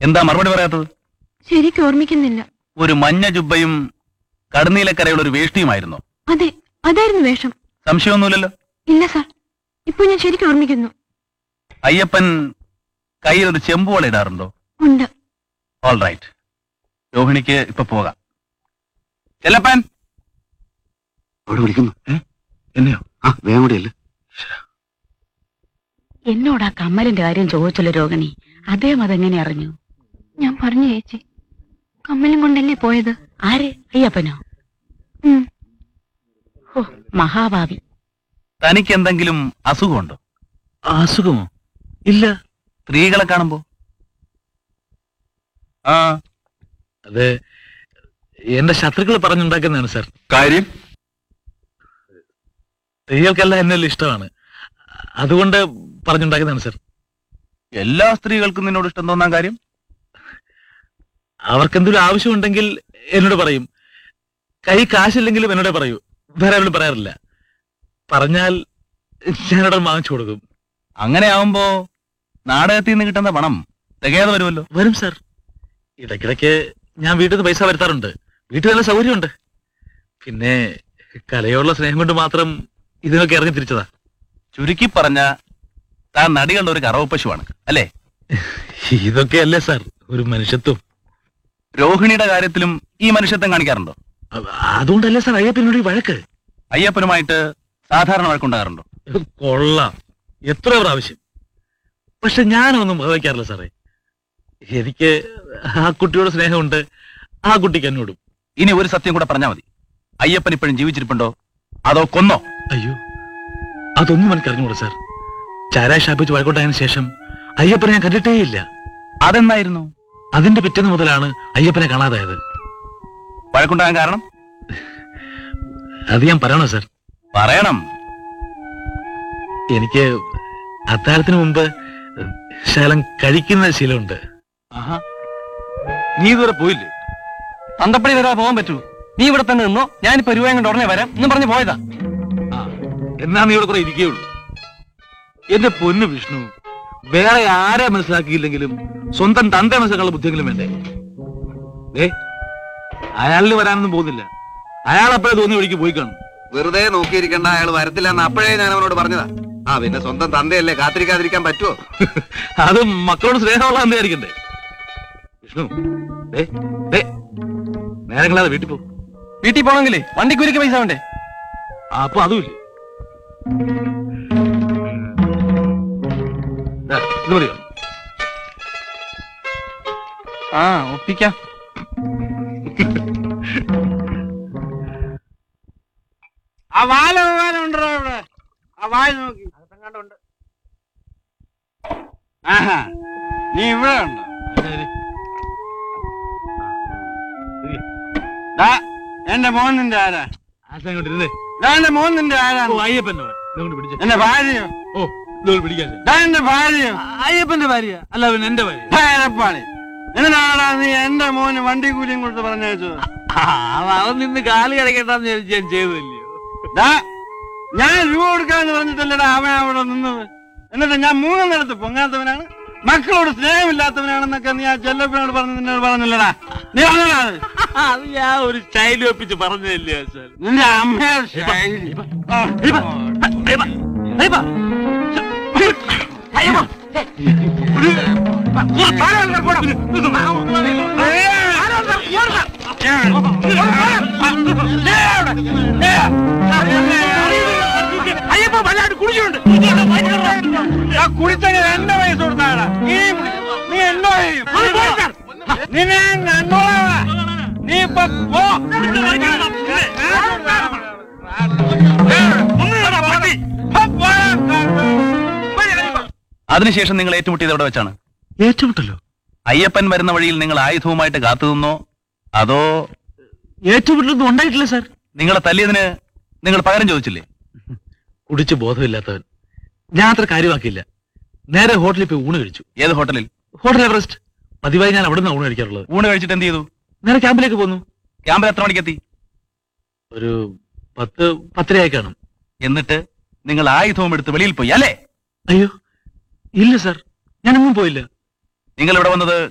എന്താ മറുപടി പറയാത്തത് ശരിക്കും ഓർമ്മിക്കുന്നില്ല ഒരു മഞ്ഞ ജുബയും കടുനീലക്കരയുള്ള ഒരു വേഷ്ടിയുമായിരുന്നു അതെ അതായിരുന്നു വേഷം സംശയമൊന്നുമില്ലല്ലോ ഇല്ല സാർ ഇപ്പൊ ഞാൻ ശരിക്കും ഓർമ്മിക്കുന്നു അയ്യപ്പൻ കയ്യിൽ ഒരു ചെമ്പുവള ഇടാറുണ്ടോ ഉണ്ട് ഓൾ റൈറ്റ് രോഹിണിക്ക് ഇപ്പൊ പോകാം ചെല്ലപ്പൻ അവിടെ വിളിക്കുന്നു ഏ എന്നെയോ ആ വേഗം കൂടിയല്ലേ എന്നോട് ആ കമ്മലിന്റെ കാര്യം ചോദിച്ചല്ലോ രോഹിണി അദ്ദേഹം അതെങ്ങനെ അറിഞ്ഞു ഞാൻ പറഞ്ഞു ചേച്ചി കമ്മലും കൊണ്ടല്ലേ പോയത് ആര് അയ്യപ്പനോ ഉം. ഓ മഹാഭാവി തനിക്ക് എന്തെങ്കിലും അസുഖമുണ്ടോ അസുഖമോ ഇല്ല സ്ത്രീകളെ കാണുമ്പോ ആ അത് എന്റെ ശത്രുക്കൾ പറഞ്ഞുണ്ടാക്കുന്നതാണ് സാർ കാര്യം സ്ത്രീകൾക്കെല്ലാം എന്നെല്ലാം ഇഷ്ടമാണ് അതുകൊണ്ട് പറഞ്ഞുണ്ടാക്കുന്നതാണ് സാർ എല്ലാ സ്ത്രീകൾക്കും നിന്നോട് ഇഷ്ടം തോന്നാൻ കാര്യം അവർക്ക് എന്തെങ്കിലും ആവശ്യമുണ്ടെങ്കിൽ എന്നോട് പറയും കൈ കാശില്ലെങ്കിലും എന്നോട് പറയൂ വേറെ ആരോടും പറയാറില്ല പറഞ്ഞാൽ ഞാനവിടെ വാങ്ങിച്ചു കൊടുക്കും അങ്ങനെ ആവുമ്പോ നാടകത്തിൽ നിന്ന് കിട്ടുന്ന പണം തികയാതെ വരുമല്ലോ വരും സാർ ഇടയ്ക്കിടയ്ക്ക് ഞാൻ വീട്ടിൽ നിന്ന് പൈസ വരുത്താറുണ്ട് വീട്ടിൽ നല്ല സൗകര്യമുണ്ട് പിന്നെ കലയോടുള്ള സ്നേഹം കൊണ്ട് മാത്രം ഇതിനൊക്കെ ഇറങ്ങി തിരിച്ചതാ ചുരുക്കി പറഞ്ഞ താൻ നടികളുടെ ഒരു കറവ പശുവാണ് അല്ലേ ഇതൊക്കെയല്ലേ സാർ ഒരു മനുഷ്യത്വം രോഹിണിയുടെ കാര്യത്തിലും ഈ മനുഷ്യത്വം കാണിക്കാറുണ്ടോ അ- അതുകൊണ്ടല്ലേ സാർ അയ്യപ്പനോട് ഈ വഴക്ക് അയ്യപ്പനുമായിട്ട് സാധാരണ വഴക്കുണ്ടാകാറുണ്ടോ കൊള്ളാം എത്ര പ്രാവശ്യം പക്ഷെ ഞാനൊന്നും വഹിക്കാറില്ല സാറേ എനിക്ക് ആ കുട്ടിയോട് സ്നേഹമുണ്ട് ആ കുട്ടിക്ക് എന്നോടും ഇനി ഒരു സത്യം കൂടെ പറഞ്ഞാൽ മതി അയ്യപ്പൻ ഇപ്പോഴും ജീവിച്ചിരിപ്പുണ്ടോ അതോ കൊന്നോ അയ്യോ അതൊന്നും എനിക്ക് അറിഞ്ഞൂടാ സാർ ചാരായ ഷാപ്പിച്ച് വഴക്കോട്ടായതിനു ശേഷം അയ്യപ്പനെ ഞാൻ കണ്ടിട്ടേ ഇല്ല അതെന്നായിരുന്നു അതിന്റെ പിറ്റേന്ന് മുതലാണ് അയ്യപ്പനെ കാണാതായത് വഴക്കുണ്ടാകാൻ കാരണം അത് ഞാൻ പറയണോ സാർ പറയണം എനിക്ക് അത്താഴത്തിന് മുമ്പ് ശകലം കഴിക്കുന്ന ശീലമുണ്ട് ആഹാ. നീ ഇതുവരെ പോയില്ലേ തന്തപ്പടി വരാ പോകാൻ പറ്റൂ നീ ഇവിടെ തന്നെ നിന്നോ ഞാനിപ്പോ രൂപയും കൊണ്ട് ഉടനെ വരാം എന്നും പറഞ്ഞ് പോയതാ ആ, എന്നാ നീ ഇവിടെ കുറെ ഇരിക്കുകയുള്ളൂ എന്റെ പൊന്നു വിഷ്ണു വേറെ ആരെ മനസ്സിലാക്കിയില്ലെങ്കിലും സ്വന്തം തന്റെ മനസ്സിലാക്കാനുള്ള ബുദ്ധിയെങ്കിലും വേണ്ടേ ഏ അയാളിന് വരാനൊന്നും പോകുന്നില്ല അയാൾ അപ്പോഴേ തോന്നി വഴിക്ക് പോയി കാണും വെറുതെ നോക്കിയിരിക്കണ്ട അയാൾ വരത്തില്ല എന്ന് അപ്പോഴേ ഞാൻ അവനോട് പറഞ്ഞതാ ആ പിന്നെ സ്വന്തം തന്തയല്ലേ കാത്തിരിക്കാതിരിക്കാൻ പറ്റുമോ അത് മക്കളോട് സ്നേഹമുള്ള എന്തായിരിക്കണ്ടേ വിഷ്ണു ദേ, ദേ, നേരങ്ങളാതെ വീട്ടിൽ പോ വീട്ടിൽ പോണെങ്കിലേ വണ്ടിക്കൂലിക്ക് പൈസ വേണ്ടേ ആ, അപ്പൊ അതുമില്ലേ ദാ, ഇത് മതിയോ ആ ഒപ്പിക്കാം ആ വാല പോകാൻ ഉണ്ടോ ഇവിടെ ആ വായ നോക്കി ആഹാ നീ ഇവിടെ ഉണ്ടോ ദാ, എന്റെ മോൻ നിന്റെ ആരാ ആശാങ്ങോട്ടിരുന്നേ ദാ എന്റെ മോൻ നിന്റെ ആരാ ഓ അയ്യപ്പന്റെ മോൻ. ഇതുകൊണ്ട് പിടിച്ചേ. എന്റെ ഭാര്യയോ ഓ ഇതുകൊണ്ട് പിടിക്കാൻ ദാ എന്റെ ഭാര്യയോ അയ്യപ്പന്റെ ഭാര്യ അല്ല അവൻ എന്റെ ഭാര്യ ദാ എരപ്പാളി എന്തിനാടാ നീ എന്റെ മോന് വണ്ടി കൂലിയും കൊടുത്ത് പറഞ്ഞയച്ചത് ആ, അവൻ- അവൻ നിന്ന് കാല് കിടക്കണ്ടെന്ന് വിചാരിച്ച് ഞാൻ ചെയ്തില്ലയോ ദാ ഞാൻ രൂപ കൊടുക്കാന്ന് പറഞ്ഞിട്ടല്ലടാ അവൻ അവിടെ നിന്നത് എന്നിട്ട് ഞാൻ മൂന്നെണ്ണടുത്ത് പൊങ്ങാത്തവനാണ് മക്കളോട് സ്നേഹമില്ലാത്തവനാണെന്നൊക്കെ നീ ആ ചെല്ലപ്പനോട് പറഞ്ഞ് നിന്നോട് പറഞ്ഞില്ലടാ നീ പറഞ്ഞടാ അത് അത് ഞാൻ ഒരു സ്റ്റൈൽ ഒപ്പിച്ച് പറഞ്ഞില്ലേ സാർ നിന്റെ അമ്മയുടെ ശൈലി. ആ, അയ്യപ്പ വല്ലാണ്ട് കുടിച്ചുണ്ട് ആ കുടിച്ചത് എന്റെ വയസ്സ് കൊടുത്താടാ നീ നീ എന്നോ ചെയ്യും നിന്നെ ഞാൻ കണ്ടോളാം നീ ഇപ്പൊ പോ അതിനുശേഷം നിങ്ങൾ ഏറ്റുമുട്ടിയത് എവിടെ വെച്ചാണ് ഏറ്റുമുട്ടല്ലോ അയ്യപ്പൻ വരുന്ന വഴിയിൽ നിങ്ങൾ ആയുധവുമായിട്ട് കാത്തു നിന്നോ അതോ ഏറ്റുമുട്ടലൊന്നും ഉണ്ടായിട്ടില്ല സാർ നിങ്ങളെ തല്ലിയതിന് നിങ്ങൾ പകരം ചോദിച്ചില്ലേ കുടിച്ച് ബോധമില്ലാത്തവൻ ഞാൻ അത്ര കാര്യമാക്കിയില്ല നേരെ ഹോട്ടലിൽ പോയി ഊണ് കഴിച്ചു ഏത് ഹോട്ടലിൽ ഹോട്ടൽ എവറസ്റ്റ് പതിവായി ഞാൻ അവിടെ നിന്ന് ഊണ് കഴിക്കാറുള്ളത് ഊണ് കഴിച്ചിട്ട് എന്ത് ചെയ്തു നേരെ ക്യാമ്പിലേക്ക് പോന്നു ക്യാമ്പിൽ എത്ര മണിക്കെത്തി ഒരു പത്ത് പത്തരയായി കാണും എന്നിട്ട് നിങ്ങൾ ആയുധവും എടുത്ത് വെളിയിൽ പോയി അല്ലേ അയ്യോ ഇല്ല സാർ ഞാനൊന്നും പോയില്ല നിങ്ങൾ ഇവിടെ വന്നത്